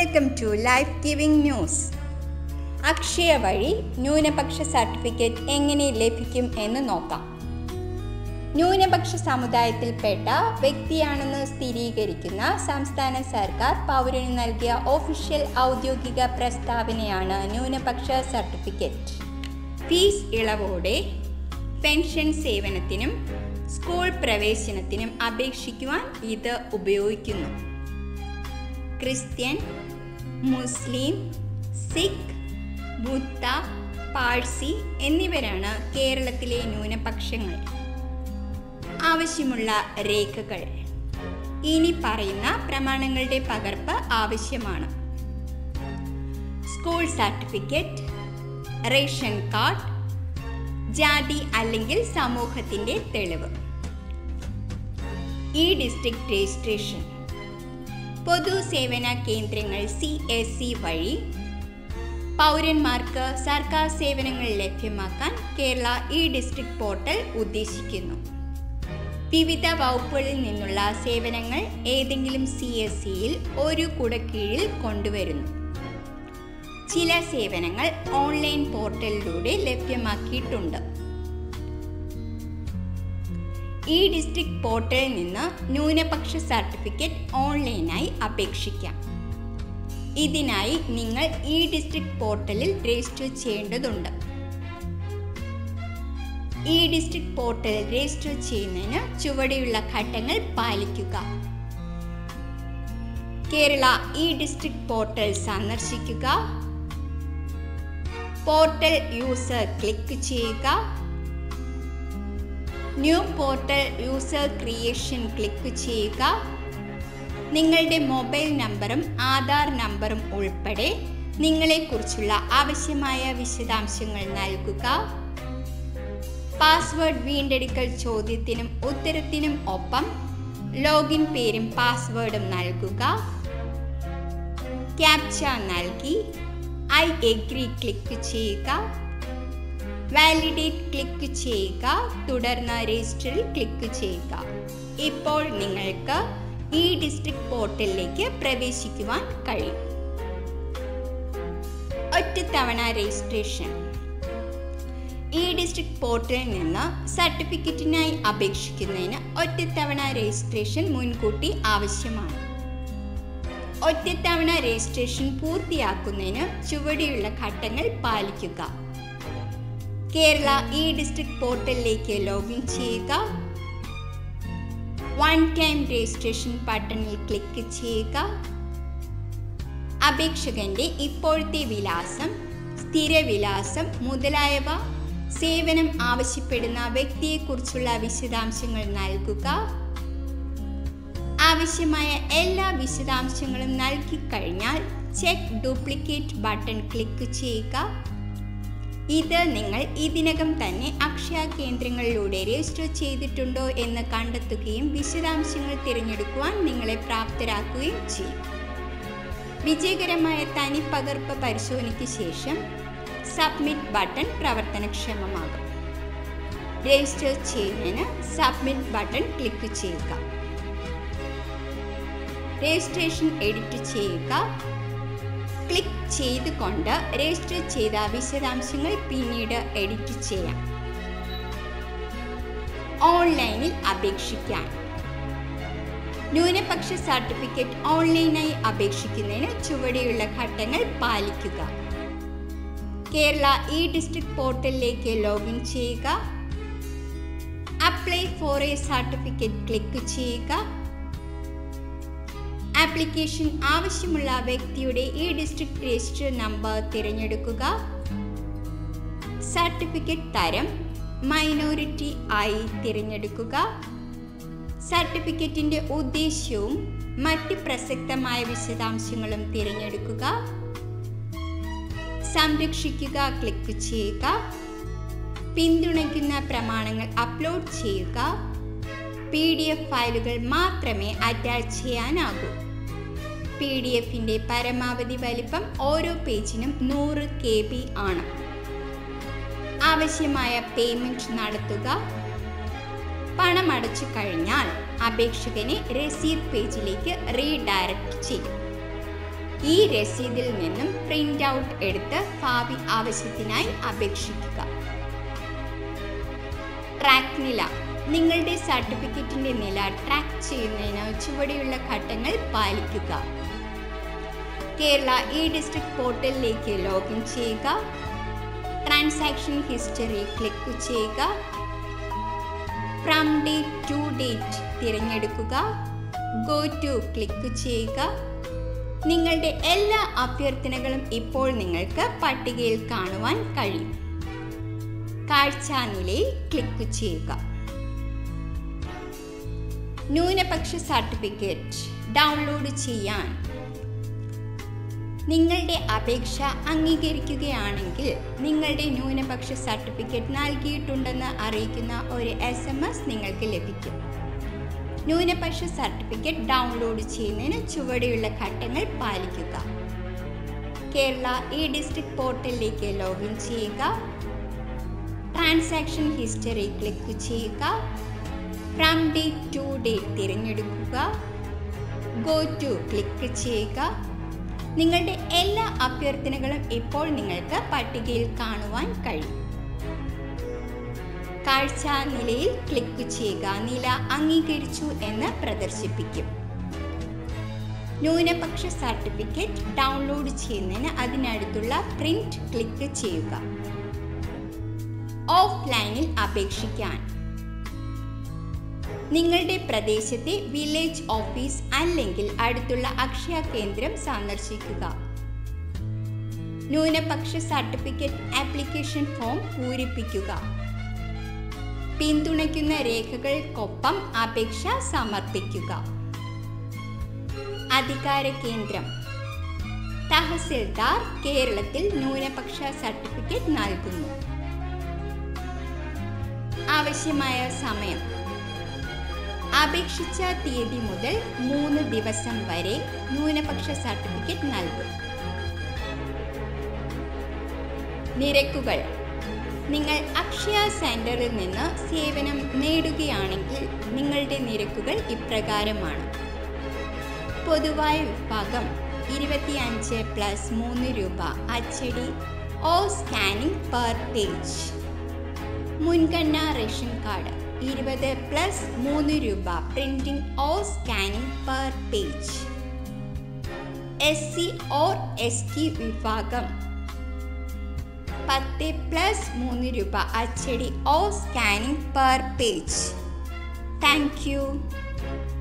welcome to life giving news Akshaya വഴി ന്യൂനപക്ഷ certificate എങ്ങനെ ലഭിക്കും എന്ന് നോക്കാം ന്യൂനപക്ഷ സമുദായത്തിൽപ്പെട്ട വ്യക്തിയാണെന്ന് സ്ഥിരീകരിക്കുന്ന സംസ്ഥാന സർക്കാർ പൗരന് നൽകിയ ഒഫീഷ്യൽ ഔദ്യോഗിക പ്രസ്താവനയാണ് ന്യൂനപക്ഷ സർട്ടിഫിക്കറ്റ് ഫീസ് ഇളവോടെ പെൻഷൻ സേവനത്തിനും സ്കൂൾ പ്രവേശനത്തിനും അപേക്ഷിക്കുവാൻ ഇത് ഉപയോഗിക്കുന്നു ക്രിസ്ത്യൻ മുസ്ലിം സിഖ് ബുദ്ധ പാഴ്സി എന്നിവരാണ് കേരളത്തിലെ ന്യൂനപക്ഷങ്ങൾ ആവശ്യമുള്ള രേഖകൾ ഇനി പറയുന്ന പ്രമാണങ്ങളുടെ പകർപ്പ് ആവശ്യമാണ് സ്കൂൾ സർട്ടിഫിക്കറ്റ് റേഷൻ കാർഡ് ജാതി അല്ലെങ്കിൽ സമൂഹത്തിൻ്റെ തെളിവ് ഇ ഡിസ്ട്രിക്ട് രജിസ്ട്രേഷൻ പൊതുസേവന കേന്ദ്രങ്ങൾ സി എസ് സി വഴി പൗരന്മാർക്ക് സർക്കാർ സേവനങ്ങൾ ലഭ്യമാക്കാൻ കേരള ഇ ഡിസ്ട്രിക്ട് പോർട്ടൽ ഉദ്ദേശിക്കുന്നു വിവിധ വകുപ്പുകളിൽ നിന്നുള്ള സേവനങ്ങൾ ഏതെങ്കിലും സി എസ് സിയിൽ ഒരു കുടക്കീഴിൽ കൊണ്ടുവരുന്നു ചില സേവനങ്ങൾ ഓൺലൈൻ പോർട്ടലിലൂടെ ലഭ്യമാക്കിയിട്ടുണ്ട് ഈ ഡിസ്ട്രിക്ട് പോർട്ടലിൽ നിന്ന് ന്യൂനപക്ഷ സർട്ടിഫിക്കറ്റ് ഓൺലൈനായി അപേക്ഷിക്കാം ഇതിനായി നിങ്ങൾ ഈ ഡിസ്ട്രിക്ട് പോർട്ടലിൽ രജിസ്റ്റർ ചെയ്യേണ്ടതുണ്ട് ഈ ഡിസ്ട്രിക്ട് പോർട്ടലിൽ രജിസ്റ്റർ ചെയ്യുന്നതിന് ചുവടെയുള്ള ഘട്ടങ്ങൾ പാലിക്കുക കേരള ഇ ഡിസ്ട്രിക്ട് പോർട്ടൽ സന്ദർശിക്കുക പോർട്ടൽ യൂസർ ക്ലിക്ക് ചെയ്യുക new portal user creation click ചെയ്യുക നിങ്ങളുടെ മൊബൈൽ നമ്പറും ആധാർ നമ്പറും ഉൾപ്പെടെ നിങ്ങളെക്കുറിച്ചുള്ള ആവശ്യമായ വിശദാംശങ്ങൾ നൽകുക പാസ്വേഡ് വീണ്ടെടുക്കൽ ചോദ്യത്തിനും ഉത്തരത്തിനും ഒപ്പം ലോഗിൻ പേരും പാസ്വേഡും നൽകുക ക്യാപ്ച നൽകി ഐ എഗ്രി ക്ലിക്ക് ചെയ്യുക വാലിഡേറ്റ് ക്ലിക്ക് ചെയ്യുക തുടർന്ന് രജിസ്റ്ററിൽ ക്ലിക്ക് ചെയ്യുക ഇപ്പോൾ നിങ്ങൾക്ക് ഈ ഡിസ്ട്രിക്ട് പോർട്ടലിലേക്ക് പ്രവേശിക്കുവാൻ കഴിയും ഒറ്റത്തവണ രജിസ്ട്രേഷൻ ഈ ഡിസ്ട്രിക്ട് പോർട്ടലിൽ നിന്ന് സർട്ടിഫിക്കറ്റിനായി അപേക്ഷിക്കുന്നതിന് ഒറ്റത്തവണ രജിസ്ട്രേഷൻ മുൻകൂട്ടി ആവശ്യമാണ് ഒറ്റത്തവണ രജിസ്ട്രേഷൻ പൂർത്തിയാക്കുന്നതിന് ചുവടെയുള്ള ഘട്ടങ്ങൾ പാലിക്കുക കേരള ഇ ഡിസ്ട്രിക്ട് പോർട്ടലിലേക്ക് ലോഗിൻ ചെയ്യുക വൺ ടൈം രജിസ്ട്രേഷൻ ബട്ടണിൽ ക്ലിക്ക് ചെയ്യുക അപേക്ഷകന്റെ ഇപ്പോഴത്തെ വിലാസം സ്ഥിരവിലാസം മുതലായവ സേവനം ആവശ്യപ്പെടുന്ന വ്യക്തിയെക്കുറിച്ചുള്ള വിശദാംശങ്ങൾ നൽകുക ആവശ്യമായ എല്ലാ വിശദാംശങ്ങളും നൽകിക്കഴിഞ്ഞാൽ ചെക്ക് ഡ്യൂപ്ലിക്കേറ്റ് ബട്ടൺ ക്ലിക്ക് ചെയ്യുക ഇത് നിങ്ങൾ ഇതിനകം തന്നെ അക്ഷയ കേന്ദ്രങ്ങളിലൂടെ രജിസ്റ്റർ ചെയ്തിട്ടുണ്ടോ എന്ന് കണ്ടെത്തുകയും വിശദാംശങ്ങൾ തിരഞ്ഞെടുക്കുവാൻ നിങ്ങളെ പ്രാപ്തരാക്കുകയും ചെയ്യും വിജയകരമായ തനിപ്പകർപ്പ് പരിശോധനയ്ക്ക് ശേഷം സബ്മിറ്റ് ബട്ടൺ പ്രവർത്തനക്ഷമമാകും രജിസ്റ്റർ ചെയ്യുന്നതിന് സബ്മിറ്റ് ബട്ടൺ ക്ലിക്ക് ചെയ്യുക രജിസ്ട്രേഷൻ എഡിറ്റ് ചെയ്യുക ക്ലിക്ക് ചെയ്തുകൊണ്ട് രജിസ്റ്റർ ചെയ്ത വിശദാംശങ്ങൾ പിന്നീട് എഡിറ്റ് ചെയ്യാം ഓൺലൈനിൽ അപേക്ഷിക്കാൻ ന്യൂനപക്ഷ സർട്ടിഫിക്കറ്റ് ഓൺലൈനായി അപേക്ഷിക്കുന്നതിന് ചുവടെയുള്ള ഘട്ടങ്ങൾ പാലിക്കുക കേരള ഇ ഡിസ്ട്രിക്ട് പോർട്ടലിലേക്ക് ലോഗിൻ ചെയ്യുക apply for a certificate click ചെയ്യുക ആപ്ലിക്കേഷൻ ആവശ്യമുള്ള വ്യക്തിയുടെ ഈ ഡിസ്ട്രിക്ട് രജിസ്റ്റർ നമ്പർ തിരഞ്ഞെടുക്കുക സർട്ടിഫിക്കറ്റ് തരം മൈനോറിറ്റി ആയി തിരഞ്ഞെടുക്കുക സർട്ടിഫിക്കറ്റിൻ്റെ ഉദ്ദേശ്യവും മറ്റ് പ്രസക്തമായ വിശദാംശങ്ങളും തിരഞ്ഞെടുക്കുക സംരക്ഷിക്കുക ക്ലിക്ക് ചെയ്യുക പിന്തുണയ്ക്കുന്ന പ്രമാണങ്ങൾ അപ്ലോഡ് ചെയ്യുക പി ഡി എഫ് ഫയലുകൾ മാത്രമേ അറ്റാച്ച് ചെയ്യാനാകൂ പി ഡി എഫിൻ്റെ പരമാവധി വലിപ്പം ഓരോ പേജിനും നൂറ് കെ ബി ആണ് ആവശ്യമായ പേയ്മെൻറ്റ് നടത്തുക പണം അടച്ചു കഴിഞ്ഞാൽ അപേക്ഷകനെ രസീത് പേജിലേക്ക് റീഡയറക്റ്റ് ചെയ്യും ഈ രസീതിൽ നിന്നും പ്രിന്റ് ഔട്ട് എടുത്ത് ഭാവി ആവശ്യത്തിനായി അപേക്ഷിക്കുക ട്രാക്ക് നില നിങ്ങളുടെ സർട്ടിഫിക്കറ്റിന്റെ നില ട്രാക്ക് ചെയ്യുന്നതിന് ചുവടെയുള്ള ഘട്ടങ്ങൾ പാലിക്കുക കേരള ഇ ഡിസ്ട്രിക്ട് പോർട്ടലിലേക്ക് ലോഗിൻ ചെയ്യുക ട്രാൻസാക്ഷൻ ഹിസ്റ്ററി ക്ലിക്ക് ചെയ്യുക ഫ്രം ഡേറ്റ് ടു ഡേറ്റ് തിരഞ്ഞെടുക്കുക ഗോ ടു ക്ലിക്ക് ചെയ്യുക നിങ്ങളുടെ എല്ലാ അഭ്യർത്ഥനകളും ഇപ്പോൾ നിങ്ങൾക്ക് പട്ടികയിൽ കാണുവാൻ കഴിയും കാഴ്ചാ നിലയിൽ ക്ലിക്ക് ചെയ്യുക ന്യൂനപക്ഷ സർട്ടിഫിക്കറ്റ് ഡൗൺലോഡ് ചെയ്യാൻ നിങ്ങളുടെ അപേക്ഷ അംഗീകരിക്കുകയാണെങ്കിൽ നിങ്ങളുടെ ന്യൂനപക്ഷ സർട്ടിഫിക്കറ്റ് നൽകിയിട്ടുണ്ടെന്ന് അറിയിക്കുന്ന ഒരു എസ് എം എസ് നിങ്ങൾക്ക് ലഭിക്കും ന്യൂനപക്ഷ സർട്ടിഫിക്കറ്റ് ഡൗൺലോഡ് ചെയ്യുന്നതിന് ചുവടെയുള്ള ഘട്ടങ്ങൾ പാലിക്കുക കേരള ഇ ഡിസ്ട്രിക്ട് പോർട്ടലിലേക്ക് ലോഗിൻ ചെയ്യുക ട്രാൻസാക്ഷൻ ഹിസ്റ്ററി ക്ലിക്ക് ചെയ്യുക ഫ്രം ഡേറ്റ് ടു ഡേറ്റ് തിരഞ്ഞെടുക്കുക ഗോ ടു ക്ലിക്ക് ചെയ്യുക നിങ്ങളുടെ എല്ലാ അഭ്യർത്ഥനകളും ഇപ്പോൾ നിങ്ങൾക്ക് പട്ടികയിൽ കാണുവാൻ കഴിയും കാഴ്ച നിലയിൽ ക്ലിക്ക് ചെയ്യുക നില അംഗീകരിച്ചു എന്ന് പ്രദർശിപ്പിക്കും ന്യൂനപക്ഷ സർട്ടിഫിക്കറ്റ് ഡൗൺലോഡ് ചെയ്യുന്നതിന് അതിനടുത്തുള്ള പ്രിന്റ് ക്ലിക്ക് ചെയ്യുക ഓഫ്ലൈനിൽ അപേക്ഷിക്കാൻ നിങ്ങളുടെ പ്രദേശത്തെ വില്ലേജ് ഓഫീസ് അല്ലെങ്കിൽ അടുത്തുള്ള അക്ഷയ കേന്ദ്രം സന്ദർശിക്കുക ന്യൂനപക്ഷ സർട്ടിഫിക്കറ്റ് ആപ്ലിക്കേഷൻ ഫോം പൂരിപ്പിക്കുക പിന്തുണയ്ക്കുന്ന രേഖകൾക്കൊപ്പം അപേക്ഷ സമർപ്പിക്കുക അധികാര കേന്ദ്രം തഹസിൽദാർ കേരളത്തിൽ ന്യൂനപക്ഷ സർട്ടിഫിക്കറ്റ് നൽകുന്നു ആവശ്യമായ സമയം അപേക്ഷിച്ച തീയതി മുതൽ മൂന്ന് ദിവസം വരെ ന്യൂനപക്ഷ സർട്ടിഫിക്കറ്റ് നൽകും നിരക്കുകൾ നിങ്ങൾ അക്ഷയ സെന്ററിൽ നിന്ന് സേവനം നേടുകയാണെങ്കിൽ നിങ്ങളുടെ നിരക്കുകൾ ഇപ്രകാരമാണ് പൊതുവായ വിഭാഗം ഇരുപത്തിയഞ്ച് പ്ലസ് മൂന്ന് രൂപ അച്ചടി ഓ സ്കാനിംഗ് പെർ പേജ് മുൻഗണന റേഷൻ കാർഡ് ഇരുപത് പ്ലസ് മൂന്ന് രൂപ printing or scanning per page S C or S T വിഭാഗം പത്ത് പ്ലസ് മൂന്ന് രൂപ അച്ചടി or scanning per page thank U